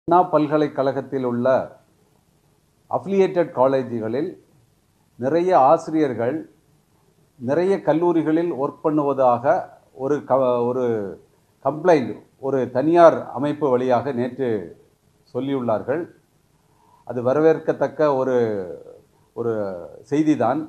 அண்ணா பல்கலைக்கழகத்தில் உள்ள அஃபிலியேட்டட் காலேஜுகளில் நிறைய ஆசிரியர்கள் நிறைய கல்லூரிகளில் ஒர்க் பண்ணுவதாக ஒரு க ஒரு கம்ப்ளைண்ட் ஒரு தனியார் அமைப்பு வழியாக நேற்று சொல்லியுள்ளார்கள் அது வரவேற்கத்தக்க ஒரு ஒரு செய்திதான்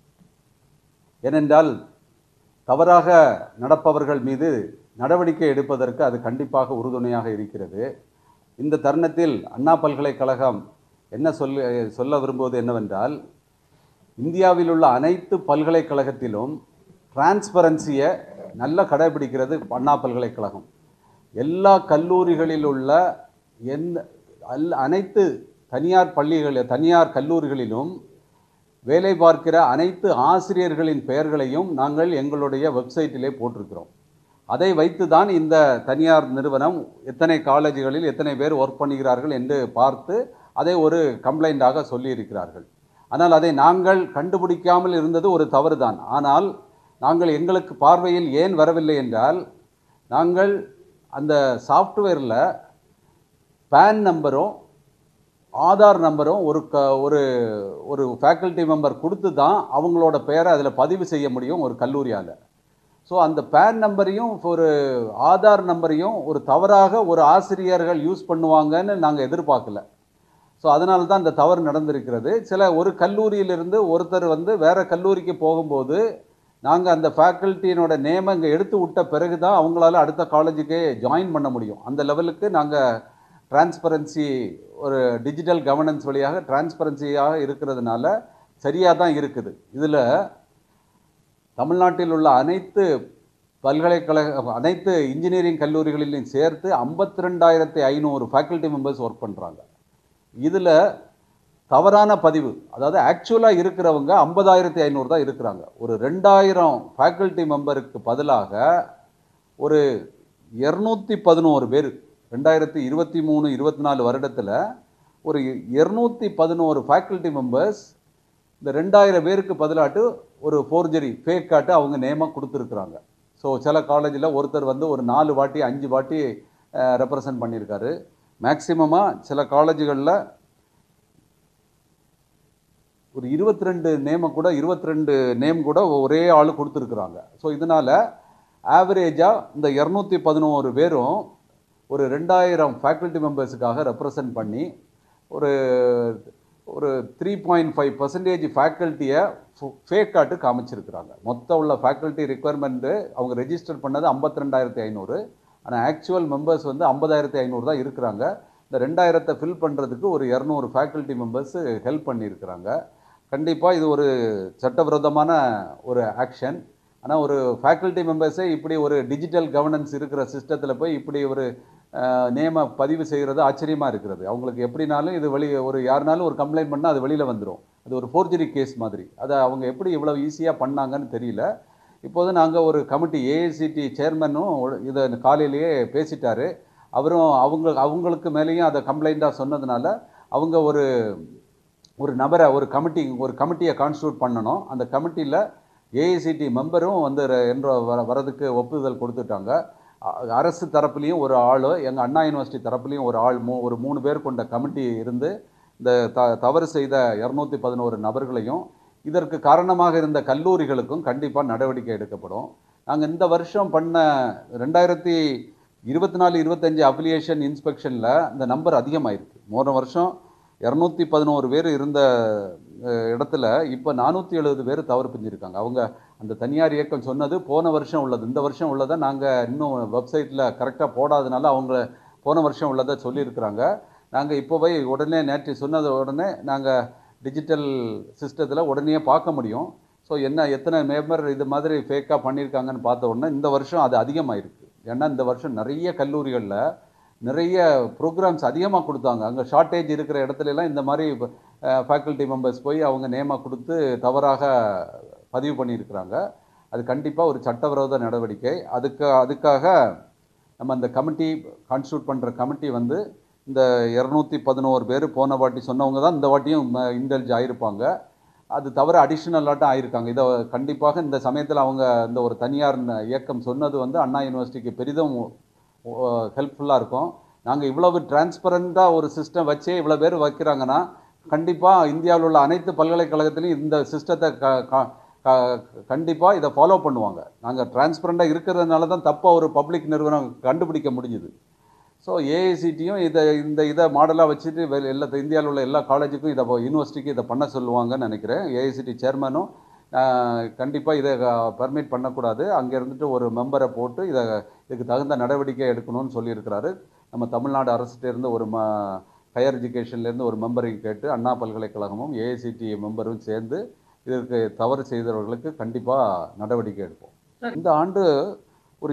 ஏனென்றால் தவறாக நடப்பவர்கள் மீது நடவடிக்கை எடுப்பதற்கு அது கண்டிப்பாக உறுதுணையாக இருக்கிறது இந்த தருணத்தில் அண்ணா பல்கலைக்கழகம் என்ன சொல்ல சொல்ல விரும்புவது என்னவென்றால் இந்தியாவில் உள்ள அனைத்து பல்கலைக்கழகத்திலும் டிரான்ஸ்பரன்சியை நல்லா கடைபிடிக்கிறது அண்ணா பல்கலைக்கழகம் எல்லா கல்லூரிகளில் உள்ள எந்த அல் அனைத்து தனியார் பள்ளிகள் தனியார் கல்லூரிகளிலும் வேலை பார்க்கிற அனைத்து ஆசிரியர்களின் பெயர்களையும் நாங்கள் எங்களுடைய வெப்சைட்டிலே போட்டிருக்கிறோம் அதை வைத்து தான் இந்த தனியார் நிறுவனம் எத்தனை காலேஜுகளில் எத்தனை பேர் ஒர்க் பண்ணுகிறார்கள் என்று பார்த்து அதை ஒரு கம்ப்ளைண்ட்டாக சொல்லியிருக்கிறார்கள் ஆனால் அதை நாங்கள் கண்டுபிடிக்காமல் இருந்தது ஒரு தவறு தான் ஆனால் நாங்கள் எங்களுக்கு பார்வையில் ஏன் வரவில்லை என்றால் நாங்கள் அந்த சாஃப்ட்வேரில் பேன் நம்பரும் ஆதார் நம்பரும் ஒரு க ஒரு ஒரு ஃபேக்கல்ட்டி மெம்பர் கொடுத்து தான் அவங்களோட பெயரை அதில் பதிவு செய்ய முடியும் ஒரு கல்லூரியால் ஸோ அந்த பேன் நம்பரையும் ஒரு ஆதார் நம்பரையும் ஒரு தவறாக ஒரு ஆசிரியர்கள் யூஸ் பண்ணுவாங்கன்னு நாங்கள் எதிர்பார்க்கல ஸோ அதனால தான் இந்த தவறு நடந்திருக்கிறது சில ஒரு கல்லூரியிலிருந்து ஒருத்தர் வந்து வேறு கல்லூரிக்கு போகும்போது நாங்கள் அந்த ஃபேக்கல்ட்டியினோட நேமை இங்கே எடுத்து விட்ட பிறகு தான் அவங்களால அடுத்த காலேஜுக்கே ஜாயின் பண்ண முடியும் அந்த லெவலுக்கு நாங்கள் டிரான்ஸ்பரன்சி ஒரு டிஜிட்டல் கவர்னன்ஸ் வழியாக டிரான்ஸ்பரன்சியாக இருக்கிறதுனால சரியாக தான் இருக்குது இதில் தமிழ்நாட்டில் உள்ள அனைத்து பல்கலைக்கழக அனைத்து இன்ஜினியரிங் கல்லூரிகளிலையும் சேர்த்து ஐம்பத்தி ரெண்டாயிரத்தி ஐநூறு ஃபேக்கல்ட்டி மெம்பர்ஸ் ஒர்க் பண்ணுறாங்க இதில் தவறான பதிவு அதாவது ஆக்சுவலாக இருக்கிறவங்க ஐம்பதாயிரத்தி ஐநூறு தான் இருக்கிறாங்க ஒரு ரெண்டாயிரம் ஃபேக்கல்ட்டி மெம்பருக்கு பதிலாக ஒரு இரநூத்தி பதினோரு பேர் ரெண்டாயிரத்தி இருபத்தி மூணு இருபத்தி நாலு வருடத்தில் ஒரு இரநூத்தி பதினோரு ஃபேக்கல்ட்டி மெம்பர்ஸ் இந்த ரெண்டாயிரம் பேருக்கு பதிலாட்டு ஒரு ஃபோர்ஜரி ஃபேக் காட்டு அவங்க நேமாக கொடுத்துருக்குறாங்க ஸோ சில காலேஜில் ஒருத்தர் வந்து ஒரு நாலு வாட்டி அஞ்சு வாட்டி ரெப்ரசன்ட் பண்ணியிருக்காரு மேக்சிமமாக சில காலேஜுகளில் ஒரு இருபத்தி ரெண்டு நேமை கூட இருபத்தி ரெண்டு நேம் கூட ஒரே ஆள் கொடுத்துருக்குறாங்க ஸோ இதனால் ஆவரேஜாக இந்த இரநூத்தி பதினோரு பேரும் ஒரு ரெண்டாயிரம் ஃபேக்கல்ட்டி மெம்பர்ஸுக்காக ரெப்ரசன்ட் பண்ணி ஒரு ஒரு த்ரீ பாயிண்ட் ஃபைவ் பர்சன்டேஜ் ஃபேக்கல்ட்டியை ஃபேக் காட்டு காமிச்சிருக்கிறாங்க மொத்தம் உள்ள ஃபேக்கல்ட்டி ரெக்குயர்மெண்ட்டு அவங்க ரெஜிஸ்டர் பண்ணது ஐம்பத்தி ரெண்டாயிரத்தி ஐநூறு ஆனால் ஆக்சுவல் மெம்பர்ஸ் வந்து ஐம்பதாயிரத்தி ஐநூறு தான் இருக்கிறாங்க இந்த ரெண்டாயிரத்தை ஃபில் பண்ணுறதுக்கு ஒரு இரநூறு ஃபேக்கல்ட்டி மெம்பர்ஸ் ஹெல்ப் பண்ணியிருக்கிறாங்க கண்டிப்பாக இது ஒரு சட்டவிரோதமான ஒரு ஆக்ஷன் ஆனால் ஒரு ஃபேக்கல்ட்டி மெம்பர்ஸே இப்படி ஒரு டிஜிட்டல் கவர்னன்ஸ் இருக்கிற சிஸ்டத்தில் போய் இப்படி ஒரு நேமை பதிவு செய்கிறது ஆச்சரியமாக இருக்கிறது அவங்களுக்கு எப்படினாலும் இது வெளி ஒரு யாருனாலும் ஒரு கம்ப்ளைண்ட் பண்ணால் அது வெளியில் வந்துடும் அது ஒரு ஃபோர்ஜரி கேஸ் மாதிரி அதை அவங்க எப்படி இவ்வளோ ஈஸியாக பண்ணாங்கன்னு தெரியல இப்போது நாங்கள் ஒரு கமிட்டி ஏஐசிடி சேர்மனும் இதை காலையிலேயே பேசிட்டாரு அவரும் அவங்க அவங்களுக்கு மேலேயும் அதை கம்ப்ளைண்ட்டாக சொன்னதுனால அவங்க ஒரு ஒரு நபரை ஒரு கமிட்டி ஒரு கமிட்டியை கான்ஸ்டியூட் பண்ணணும் அந்த கமிட்டியில் ஏஐசிடி மெம்பரும் வந்து என்ற வர வரதுக்கு ஒப்புதல் கொடுத்துட்டாங்க அரசு தரப்புலேயும் ஒரு ஆள் எங்கள் அண்ணா யூனிவர்சிட்டி தரப்புலேயும் ஒரு ஆள் மூ ஒரு மூணு பேர் கொண்ட கமிட்டி இருந்து இந்த த தவறு செய்த இரநூத்தி பதினோரு நபர்களையும் இதற்கு காரணமாக இருந்த கல்லூரிகளுக்கும் கண்டிப்பாக நடவடிக்கை எடுக்கப்படும் நாங்கள் இந்த வருஷம் பண்ண ரெண்டாயிரத்தி இருபத்தி நாலு இருபத்தஞ்சி அப்ளிகேஷன் இன்ஸ்பெக்ஷனில் இந்த நம்பர் அதிகமாயிருக்கு போன வருஷம் இரநூத்தி பதினோரு பேர் இருந்த இடத்துல இப்போ நானூற்றி எழுபது பேர் தவறு செஞ்சுருக்காங்க அவங்க அந்த தனியார் இயக்கம் சொன்னது போன வருஷம் உள்ளது இந்த வருஷம் உள்ளதை நாங்கள் இன்னும் வெப்சைட்டில் கரெக்டாக போடாதனால அவங்க போன வருஷம் உள்ளதை சொல்லியிருக்கிறாங்க நாங்கள் இப்போ போய் உடனே நேற்று சொன்னது உடனே நாங்கள் டிஜிட்டல் சிஸ்டத்தில் உடனே பார்க்க முடியும் ஸோ என்ன எத்தனை மெம்பர் இது மாதிரி ஃபேக்காக பண்ணியிருக்காங்கன்னு பார்த்த உடனே இந்த வருஷம் அது அதிகமாகிருக்கு ஏன்னா இந்த வருஷம் நிறைய கல்லூரிகளில் நிறைய ப்ரோக்ராம்ஸ் அதிகமாக கொடுத்தாங்க அங்கே ஷார்ட்டேஜ் இருக்கிற இடத்துலலாம் இந்த மாதிரி ஃபேக்கல்ட்டி மெம்பர்ஸ் போய் அவங்க நேமாக கொடுத்து தவறாக பதிவு பண்ணியிருக்கிறாங்க அது கண்டிப்பாக ஒரு சட்டவிரோத நடவடிக்கை அதுக்கு அதுக்காக நம்ம அந்த கமிட்டி கான்ஸ்டியூட் பண்ணுற கமிட்டி வந்து இந்த இரநூத்தி பதினோரு பேர் போன வாட்டி சொன்னவங்க தான் இந்த வாட்டியும் இன்டெலிஜ் ஆகிருப்பாங்க அது தவிர அடிஷ்னலாட்டம் ஆயிருக்காங்க இதை கண்டிப்பாக இந்த சமயத்தில் அவங்க இந்த ஒரு தனியார் இயக்கம் சொன்னது வந்து அண்ணா யூனிவர்சிட்டிக்கு பெரிதும் ஹெல்ப்ஃபுல்லாக இருக்கும் நாங்கள் இவ்வளவு டிரான்ஸ்பரண்ட்டாக ஒரு சிஸ்டம் வச்சே இவ்வளோ பேர் வைக்கிறாங்கன்னா கண்டிப்பாக இந்தியாவில் உள்ள அனைத்து பல்கலைக்கழகத்திலையும் இந்த சிஸ்டத்தை க க- க- கண்டிப்பாக இதை ஃபாலோ பண்ணுவாங்க நாங்கள் டிரான்ஸ்பரண்ட்டாக இருக்கிறதுனால தான் தப்பாக ஒரு பப்ளிக் நிறுவனம் கண்டுபிடிக்க முடிஞ்சுது ஸோ ஏஐசிடியும் இதை இந்த இதை மாடலாக வச்சுட்டு வெ- எல்லா இந்தியாவில் உள்ள எல்லா காலேஜுக்கும் இதை யூனிவர்சிட்டிக்கு இதை பண்ண சொல்லுவாங்கன்னு நினைக்கிறேன் ஏஐசிடி சேர்மனும் கண்டிப்பாக இதை பர்மிட் பண்ணக்கூடாது அங்கே இருந்துட்டு ஒரு மெம்பரை போட்டு இதை இதுக்கு தகுந்த நடவடிக்கை எடுக்கணும்னு சொல்லியிருக்கிறாரு நம்ம தமிழ்நாடு அரசுகிட்ட இருந்து ஒரு ம ஹையர் எஜுகேஷன்லேருந்து ஒரு மெம்பரையும் கேட்டு அண்ணா பல்கலைக்கழகமும் ஏஐசிடி மெம்பரும் சேர்ந்து இதற்கு தவறு செய்தவர்களுக்கு கண்டிப்பாக நடவடிக்கை எடுப்போம் இந்த ஆண்டு ஒரு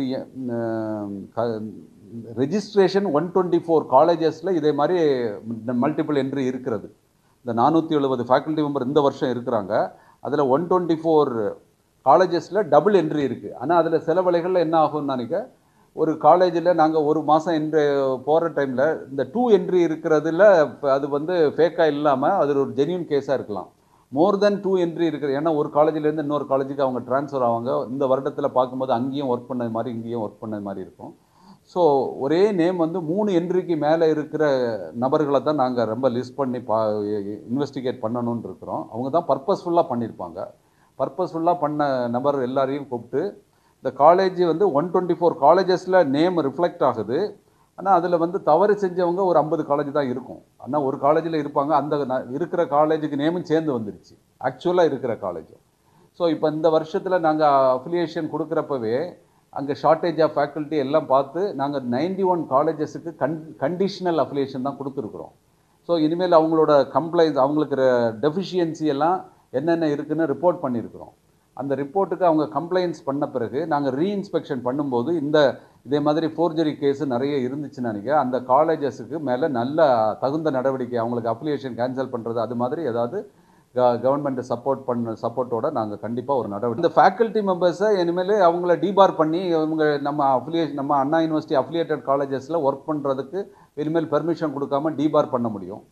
ரெஜிஸ்ட்ரேஷன் ஒன் டுவெண்ட்டி ஃபோர் காலேஜஸில் இதே மாதிரி மல்டிபிள் என்ட்ரி இருக்கிறது இந்த நானூற்றி எழுபது ஃபேக்கல்ட்டி மெம்பர் இந்த வருஷம் இருக்கிறாங்க அதில் ஒன் டுவெண்ட்டி ஃபோர் காலேஜஸில் டபுள் என்ட்ரி இருக்குது ஆனால் அதில் சில வேளைகளில் என்ன ஆகும்னு நினைக்க ஒரு காலேஜில் நாங்கள் ஒரு மாதம் என்று போகிற டைமில் இந்த டூ என்ட்ரி இருக்கிறதுல இப்ப அது வந்து ஃபேக்காக இல்லாமல் அது ஒரு ஜென்யூன் கேஸாக இருக்கலாம் மோர் தென் டூ என்ட்ரி இருக்குது ஏன்னா ஒரு காலேஜ்லேருந்து இன்னொரு காலேஜுக்கு அவங்க ட்ரான்ஸ்ஃபர் ஆவாங்க இந்த வருடத்தில் பார்க்கும்போது அங்கேயும் ஒர்க் பண்ணது மாதிரி இங்கேயும் ஒர்க் பண்ணது மாதிரி இருக்கும் ஸோ ஒரே நேம் வந்து மூணு என்ட்ரிக்கு மேலே இருக்கிற நபர்களை தான் நாங்கள் ரொம்ப லிஸ்ட் பண்ணி பா இன்வெஸ்டிகேட் பண்ணணும்னு இருக்கிறோம் அவங்க தான் பர்பஸ்ஃபுல்லாக பண்ணியிருப்பாங்க பர்பஸ்ஃபுல்லாக பண்ண நபர் எல்லாரையும் கூப்பிட்டு இந்த காலேஜ் வந்து ஒன் டுவெண்ட்டி ஃபோர் காலேஜஸில் நேம் ரிஃப்ளெக்ட் ஆகுது ஆனால் அதில் வந்து தவறு செஞ்சவங்க ஒரு ஐம்பது காலேஜ் தான் இருக்கும் ஆனால் ஒரு காலேஜில் இருப்பாங்க அந்த ந- இருக்கிற காலேஜுக்கு நேமும் சேர்ந்து வந்துருச்சு ஆக்சுவலாக இருக்கிற காலேஜ் ஸோ இப்போ இந்த வருஷத்தில் நாங்கள் அஃபிலியேஷன் கொடுக்குறப்பவே அங்கே ஷார்ட்டேஜ் ஆஃப் ஃபேக்கல்ட்டி எல்லாம் பார்த்து நாங்கள் நைன்டி ஒன் காலேஜஸுக்கு கன் கண்டிஷனல் அஃபிலியேஷன் தான் கொடுத்துருக்குறோம் ஸோ இனிமேல் அவங்களோட கம்ப்ளைண்ட் அவங்களுக்கு டெஃபிஷியன்சி எல்லாம் என்னென்ன இருக்குன்னு ரிப்போர்ட் பண்ணியிருக்கிறோம் அந்த ரிப்போர்ட்டுக்கு அவங்க கம்ப்ளைண்ட்ஸ் பண்ண பிறகு நாங்கள் ரீஇன்ஸ்பெக்ஷன் பண்ணும்போது இந்த இதே மாதிரி ஃபோர்ஜரி கேஸ் நிறைய இருந்துச்சுன்னு நினைக்கிறேன் அந்த காலேஜஸுக்கு மேலே நல்ல தகுந்த நடவடிக்கை அவங்களுக்கு அப்ளிகேஷன் கேன்சல் பண்ணுறது அது மாதிரி ஏதாவது கவர்மெண்ட் சப்போர்ட் பண்ண சப்போர்ட்டோட நாங்கள் கண்டிப்பாக ஒரு நடவடிக்கை இந்த ஃபேக்கல்ட்டி மெம்பர்ஸை இனிமேல் அவங்கள டிபார் பண்ணி இவங்க நம்ம அஃபிலியேஷன் நம்ம அண்ணா யூனிவர்சிட்டி அஃபிலியேட்டட் காலேஜஸில் ஒர்க் பண்ணுறதுக்கு இனிமேல் பெர்மிஷன் கொடுக்காம டிபார் பண்ண முடியும்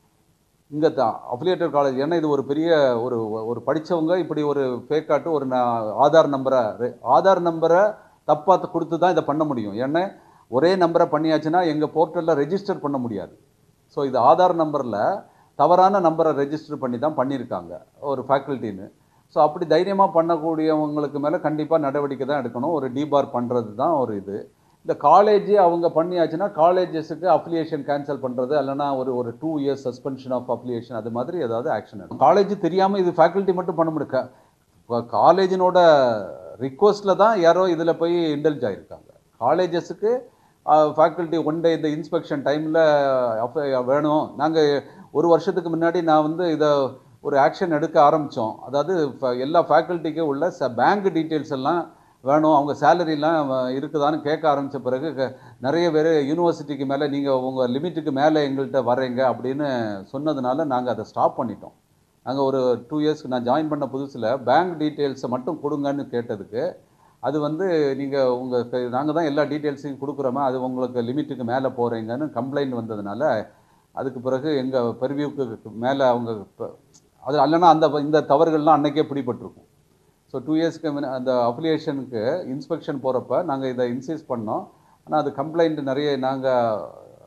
இங்கே தான் அஃபிலியேட்டட் காலேஜ் ஏன்னா இது ஒரு பெரிய ஒரு ஒரு படித்தவங்க இப்படி ஒரு ஃபேக்காட்டு ஒரு ந- ஆதார் நம்பரை ஆதார் நம்பரை தப்பாக கொடுத்து தான் இதை பண்ண முடியும் ஏன்னா ஒரே நம்பரை பண்ணியாச்சுன்னா எங்கள் போர்ட்டலில் ரெஜிஸ்டர் பண்ண முடியாது ஸோ இது ஆதார் நம்பரில் தவறான நம்பரை ரெஜிஸ்டர் பண்ணி தான் பண்ணியிருக்காங்க ஒரு ஃபேக்கல்ட்டின்னு ஸோ அப்படி தைரியமாக பண்ணக்கூடியவங்களுக்கு மேலே கண்டிப்பாக நடவடிக்கை தான் எடுக்கணும் ஒரு டிபார் பண்ணுறது தான் ஒரு இது இந்த காலேஜ் அவங்க பண்ணியாச்சுன்னா காலேஜஸுக்கு அஃபிலியேஷன் கேன்சல் பண்ணுறது இல்லைனா ஒரு ஒரு two years suspension of affiliation அது மாதிரி ஏதாவது ஆக்ஷன் எடுக்கும் காலேஜ் தெரியாமல் இது ஃபேக்கல்ட்டி மட்டும் பண்ண முடியும் காலேஜினோட ரிக்வஸ்ட்டில் தான் யாரோ இதில் போய் இன்டெல்ஜ் ஆகிருக்காங்க காலேஜஸுக்கு ஃபேக்கல்ட்டி ஒன் டே இந்த இன்ஸ்பெக்ஷன் டைமில் வேணும் நாங்கள் ஒரு வருஷத்துக்கு முன்னாடி நான் வந்து இதை ஒரு ஆக்ஷன் எடுக்க ஆரம்பித்தோம் அதாவது ஃப- எல்லா ஃபேக்கல்ட்டிக்கும் உள்ள ச பேங்க் டீட்டெயில்ஸ் எல்லாம் வேணும் அவங்க சேலரிலாம் இருக்குதான்னு கேட்க ஆரம்பித்த பிறகு க- நிறைய பேர் யூனிவர்சிட்டிக்கு மேலே நீங்கள் உங்கள் லிமிட்டுக்கு மேலே எங்கள்கிட்ட வர்றீங்க அப்படின்னு சொன்னதுனால நாங்கள் அதை ஸ்டாப் பண்ணிட்டோம் நாங்கள் ஒரு டூ இயர்ஸ்க்கு நான் ஜாயின் பண்ண புதுசில் பேங்க் டீட்டெயில்ஸை மட்டும் கொடுங்கன்னு கேட்டதுக்கு அது வந்து நீங்கள் உங்கள் நாங்கள் தான் எல்லா டீட்டெயில்ஸையும் கொடுக்குறோமா அது உங்களுக்கு லிமிட்டுக்கு மேலே போகிறீங்கன்னு கம்ப்ளைண்ட் வந்ததுனால அதுக்கு பிறகு எங்கள் பெர்வியூக்கு மேலே அவங்க ப- அது இல்லைன்னா அந்த இந்த தவறுகள்லாம் அன்னைக்கே பிடிபட்டிருக்கும் ஸோ டூ இயர்ஸ்க்கு முன்ன அந்த அஃபிலியேஷனுக்கு இன்ஸ்பெக்ஷன் போகிறப்ப நாங்கள் இதை இன்சீஸ் பண்ணோம் ஆனால் அது கம்ப்ளைண்ட் நிறைய நாங்கள்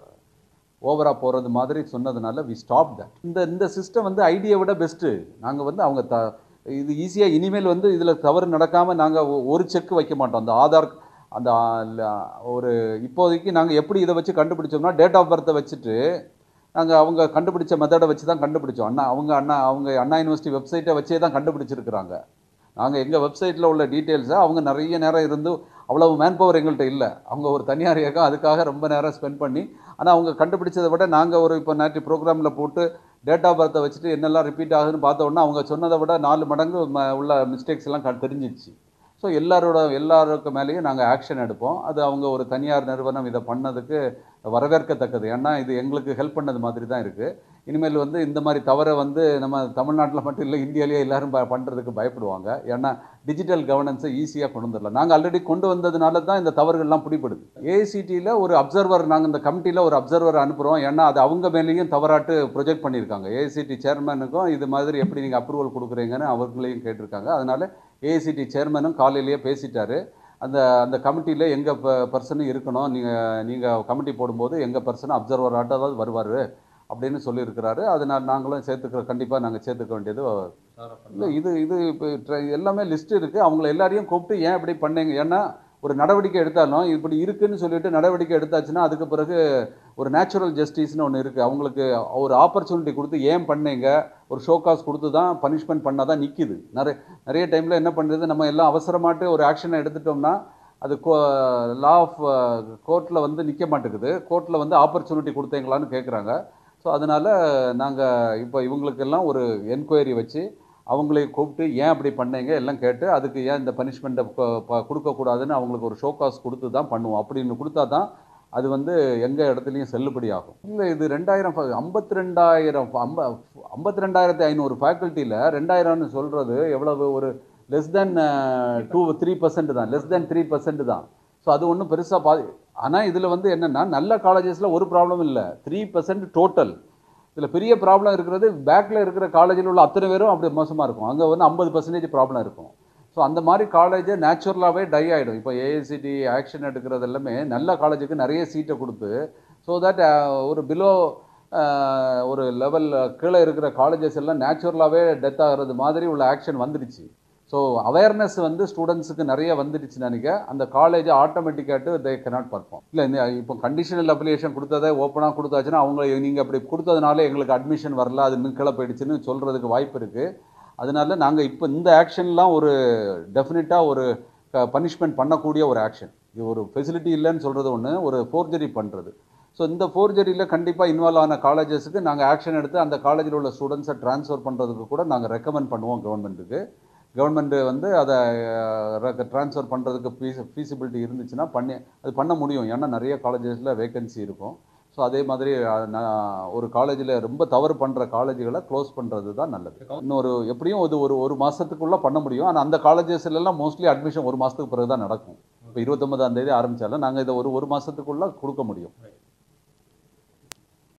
ஓவராக போகிறது மாதிரி சொன்னதுனால வி ஸ்டாப் தட் இந்த இந்த சிஸ்டம் வந்து ஐடியா விட பெஸ்ட்டு நாங்கள் வந்து அவங்க த இது ஈஸியாக இனிமேல் வந்து இதில் தவறு நடக்காமல் நாங்கள் ஒரு செக் வைக்க மாட்டோம் அந்த ஆதார் அந்த ஆ, ல- ஒரு இப்போதைக்கு நாங்கள் எப்படி இதை வச்சு கண்டுபிடிச்சோம்னா டேட் ஆஃப் பர்த்தை வச்சுட்டு நாங்கள் அவங்க கண்டுபிடிச்ச மெத்தடை வச்சு தான் கண்டுபிடிச்சோம் அண்ணா அவங்க அண்ணா அவங்க அண்ணா யூனிவர்சிட்டி வெப்சைட்டை வச்சே தான் கண்டுபிடிச்சிருக்கிறாங்க நாங்கள் எங்கள் வெப்சைட்டில் உள்ள டீட்டெயில்ஸை அவங்க நிறைய நேரம் இருந்து அவ்வளவு மேன் பவர் எங்கள்கிட்ட இல்லை அவங்க ஒரு தனியார் இயக்கம் அதுக்காக ரொம்ப நேரம் ஸ்பெண்ட் பண்ணி ஆனால் அவங்க கண்டுபிடிச்சதை விட நாங்கள் ஒரு இப்போ நேற்று ப்ரோக்ராமில் போட்டு டேட் ஆஃப் பர்த்தை வச்சுட்டு என்னெல்லாம் ரிப்பீட் ஆகுதுன்னு பார்த்த உடனே அவங்க சொன்னதை விட நாலு மடங்கு ம- உள்ள மிஸ்டேக்ஸ் எல்லாம் க- தெரிஞ்சிடுச்சு ஸோ எல்லாரோட எல்லாருக்கு மேலேயும் நாங்கள் ஆக்ஷன் எடுப்போம் அது அவங்க ஒரு தனியார் நிறுவனம் இதை பண்ணதுக்கு வரவேற்கத்தக்கது ஏன்னா இது எங்களுக்கு ஹெல்ப் பண்ணது மாதிரி தான் இருக்குது இனிமேல் வந்து இந்த மாதிரி தவறை வந்து நம்ம தமிழ்நாட்டில் மட்டும் இல்லை இந்தியாவிலேயே எல்லாரும் ப- பண்ணுறதுக்கு பயப்படுவாங்க ஏன்னா டிஜிட்டல் கவர்னன்ஸை ஈஸியாக கொண்டு வந்துடலாம் நாங்கள் ஆல்ரெடி கொண்டு வந்ததுனால தான் இந்த தவறுகள்லாம் பிடிபடுது ஏசிடியில் ஒரு அப்சர்வர் நாங்கள் இந்த கமிட்டியில் ஒரு அப்சர்வர் அனுப்புகிறோம் ஏன்னா அது அவங்க மேலேயும் தவறாட்டு ப்ரொஜெக்ட் பண்ணியிருக்காங்க ஏசிடி சேர்மனுக்கும் இது மாதிரி எப்படி நீங்கள் அப்ரூவல் கொடுக்குறீங்கன்னு அவர்களையும் கேட்டிருக்காங்க அதனால ஏசிடி சேர்மனும் காலையிலேயே பேசிட்டாரு அந்த அந்த கமிட்டியில் எங்கள் பர்சனும் இருக்கணும் நீங்கள் நீங்கள் கமிட்டி போடும்போது எங்கள் பர்சன் அப்சர்வர் ஆட்டாவது வருவார் அப்படின்னு சொல்லியிருக்கிறாரு அதனால் நாங்களும் சேர்த்துக்கிற கண்டிப்பாக நாங்கள் சேர்த்துக்க வேண்டியது இல்லை இது இது இப்போ ட்ர- எல்லாமே லிஸ்ட் இருக்குது அவங்கள எல்லாரையும் கூப்பிட்டு ஏன் இப்படி பண்ணீங்க ஏன்னா ஒரு நடவடிக்கை எடுத்தாலும் இப்படி இருக்குன்னு சொல்லிட்டு நடவடிக்கை எடுத்தாச்சுன்னா அதுக்கு பிறகு ஒரு நேச்சுரல் ஜஸ்டிஸ்னு ஒன்று இருக்குது அவங்களுக்கு ஒரு ஆப்பர்ச்சுனிட்டி கொடுத்து ஏன் பண்ணீங்க ஒரு ஷோ காஸ் கொடுத்து தான் பனிஷ்மெண்ட் பண்ணால் தான் நிற்கிது நிறைய நிறைய டைமில் என்ன பண்ணுறது நம்ம எல்லாம் அவசரமாட்டு ஒரு ஆக்ஷனை எடுத்துட்டோம்னா அது லா ஆஃப் கோர்ட்டில் வந்து நிற்க மாட்டேங்குது கோர்ட்டில் வந்து ஆப்பர்ச்சுனிட்டி கொடுத்தீங்களான்னு கேட்குறாங்க ஸோ அதனால் நாங்கள் இப்போ இவங்களுக்கெல்லாம் ஒரு என்கொயரி வச்சு அவங்களை கூப்பிட்டு ஏன் அப்படி பண்ணீங்க எல்லாம் கேட்டு அதுக்கு ஏன் இந்த பனிஷ்மெண்ட்டை கொடுக்கக்கூடாதுன்னு அவங்களுக்கு ஒரு ஷோ காஸ் கொடுத்து தான் பண்ணுவோம் அப்படின்னு கொடுத்தா தான் அது வந்து எங்கள் இடத்துலையும் செல்லுபடி ஆகும் இல்லை இது ரெண்டாயிரம் ஐம்பத்தி ரெண்டாயிரம் ஐம்ப ஐம்பத்தி ரெண்டாயிரத்தி ஐநூறு ஃபேக்கல்ட்டியில் ரெண்டாயிரம்னு சொல்கிறது எவ்வளவு ஒரு less than two three percent தான் லெஸ் தென் த்ரீ பர்சன்ட் தான் ஸோ அது ஒன்றும் பெருசாக பா ஆனால் இதில் வந்து என்னென்னா நல்ல காலேஜஸில் ஒரு ப்ராப்ளம் இல்லை த்ரீ பர்சன்ட் டோட்டல் இதில் பெரிய ப்ராப்ளம் இருக்கிறது பேக்கில் இருக்கிற காலேஜில் உள்ள அத்தனை பேரும் அப்படி மோசமாக இருக்கும் அங்கே வந்து ஐம்பது பர்சன்டேஜ் ப்ராப்ளம் இருக்கும் ஸோ அந்த மாதிரி காலேஜே நேச்சுரலாகவே டை ஆகிடும் இப்போ ஏஐசிடி ஆக்ஷன் எடுக்கிறது எல்லாமே நல்ல காலேஜுக்கு நிறைய சீட்டை கொடுத்து ஸோ தட் ஒரு பிலோ ஒரு லெவல் கீழே இருக்கிற காலேஜஸ் எல்லாம் நேச்சுரலாகவே டெத் ஆகிறது மாதிரி உள்ள ஆக்ஷன் வந்துடுச்சு ஸோ அவேர்னஸ் வந்து ஸ்டூடெண்ட்ஸுக்கு நிறைய வந்துடுச்சு நினைக்க அந்த காலேஜ் ஆட்டோமேட்டிக்காட்டு தே cannot பர்ஃபார்ம் இல்லை இந்த இப்போ கண்டிஷனல் அப்ளிகேஷன் கொடுத்ததை ஓப்பனாக கொடுத்தாச்சுன்னா அவங்க நீங்கள் அப்படி கொடுத்ததுனால எங்களுக்கு அட்மிஷன் வரல அது இன்னும் கீழே போயிடுச்சுன்னு சொல்கிறதுக்கு வாய்ப்பு இருக்குது அதனால நாங்கள் இப்போ இந்த ஆக்ஷன்லாம் ஒரு டெஃபினட்டாக ஒரு பனிஷ்மெண்ட் பண்ணக்கூடிய ஒரு ஆக்ஷன் இது ஒரு ஃபெசிலிட்டி இல்லைன்னு சொல்கிறது ஒன்று ஒரு ஃபோர்ஜரி பண்ணுறது ஸோ இந்த ஃபோர்ஜரியில் கண்டிப்பாக இன்வால்வ் ஆன காலேஜஸுக்கு நாங்கள் ஆக்ஷன் எடுத்து அந்த காலேஜில் உள்ள ஸ்டூடெண்ட்ஸை ட்ரான்ஸ்ஃபர் பண்ணுறதுக்கு கூட நாங்கள் ரெக்கமெண்ட் பண்ணுவோம் கவர்மெண்ட்டுக்கு கவர்மெண்ட் வந்து அதை ட்ரான்ஸ்ஃபர் பண்ணுறதுக்கு ஃபீஸ் ஃபீஸிபிலிட்டி இருந்துச்சுன்னா பண்ணி அது பண்ண முடியும் ஏன்னா நிறைய காலேஜஸில் வேகன்சி இருக்கும் ஸோ அதே மாதிரி அஹ், நான் ஒரு காலேஜில் ரொம்ப தவறு பண்ணுற காலேஜுகளை க்ளோஸ் பண்ணுறது தான் நல்லது இன்னொரு எப்படியும் இது ஒரு ஒரு மாதத்துக்குள்ளே பண்ண முடியும் ஆனால் அந்த காலேஜஸ்லாம் மோஸ்ட்லி அட்மிஷன் ஒரு மாதத்துக்கு பிறகு தான் நடக்கும் இப்போ இருபத்தொன்பதாம் தேதி ஆரம்பித்தாலும் நாங்கள் இதை ஒரு ஒரு மாதத்துக்குள்ளே கொடுக்க முடியும்